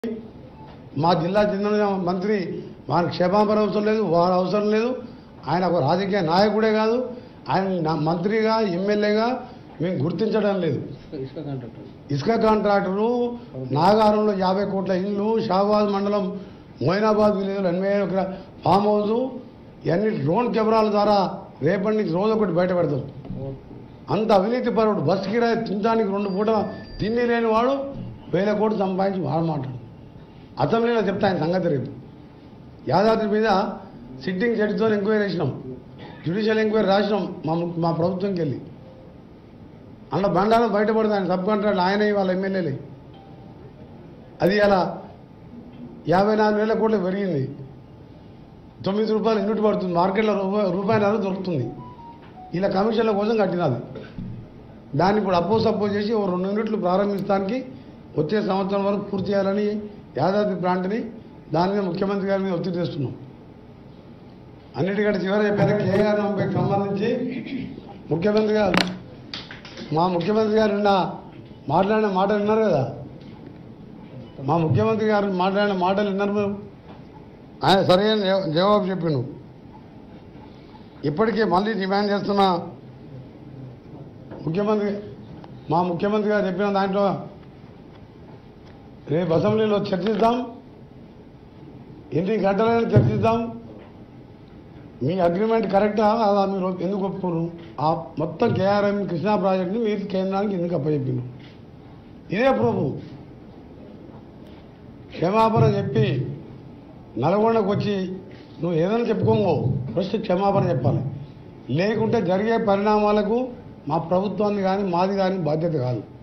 మా జిల్లా చెందిన మంత్రి వారి క్షేమాపణ అవసరం లేదు వారు అవసరం లేదు ఆయన ఒక రాజకీయ నాయకుడే కాదు ఆయన నా మంత్రిగా ఎమ్మెల్యేగా మేము గుర్తించడం లేదు ఇసుక కాంట్రాక్టర్ ఇసుక కాంట్రాక్టరు నాగారంలో యాభై కోట్ల ఇల్లు షాబాద్ మండలం మొయినాబాద్ విలేజ్లో ఎనభై ఒక ఫామ్ హౌస్ ఇవన్నీ డ్రోన్ కెమెరాల ద్వారా రేపటి నుంచి రోజు ఒకటి బయట పెడతాం అంత అవినీతి పరుడు బస్ కిరాయి తినడానికి రెండు పూట తిండి లేని వాడు వేల కోట్లు సంపాదించి వాడు మాట్లాడు అసెంబ్లీలో చెప్తా ఆయన సంగతి రేపు యాదాద్రి మీద సిట్టింగ్ జడ్జితో ఎంక్వైరీ చేసినాం జ్యుడిషియల్ ఎంక్వైరీ రాసినాం మా ము- మా ప్రభుత్వంకి వెళ్ళి అందులో బండారం బయటపడుతుంది ఆయన సబ్ కాంట్రాక్ట్ ఆయన వాళ్ళ ఎమ్మెల్యేలే అది అలా యాభై నాలుగు వేల కోట్లు పెరిగింది తొమ్మిది రూపాయలు యూనిట్ పడుతుంది మార్కెట్లో రూపాయి రూపాయన్నర దొరుకుతుంది ఇలా కమిషన్ల కోసం కట్టినది దాన్ని ఇప్పుడు అపోజ్ సపోజ్ చేసి ఓ రెండు యూనిట్లు ప్రారంభించడానికి వచ్చే సంవత్సరం వరకు పూర్తి చేయాలని యాదాద్రి ప్లాంట్ని దాని మీద ముఖ్యమంత్రి గారి మీద ఒత్తిడి తెస్తున్నాం అన్నిటికంటే చివరి చెప్పారు కేఆర్ పంపేకి సంబంధించి ముఖ్యమంత్రి గారు మా ముఖ్యమంత్రి గారు నిన్న మాట్లాడిన మాటలు విన్నారు కదా మా ముఖ్యమంత్రి గారు మాట్లాడిన మాటలు విన్నారు మీరు ఆయన సరైన జవ- జవాబు చెప్పిండు ఇప్పటికే మళ్ళీ డిమాండ్ చేస్తున్న ముఖ్యమంత్రి మా ముఖ్యమంత్రి గారు చెప్పిన దాంట్లో రేపు అసెంబ్లీలో చర్చిద్దాం ఎన్ని గంటలైనా చర్చిద్దాం మీ అగ్రిమెంట్ కరెక్టా అలా మీరు ఎందుకు ఒప్పుకోరు ఆ మొత్తం కేఆర్ఎం కృష్ణా ప్రాజెక్ట్ని మీరు కేంద్రానికి ఎందుకు అప్పచెప్పిండు ఇదే ప్రభు క్షమాపణ చెప్పి నల్గొండకు వచ్చి నువ్వు ఏదైనా చెప్పుకోమో ఫస్ట్ క్షమాపణ చెప్పాలి లేకుంటే జరిగే పరిణామాలకు మా ప్రభుత్వాన్ని కానీ మాది కానీ బాధ్యత కాదు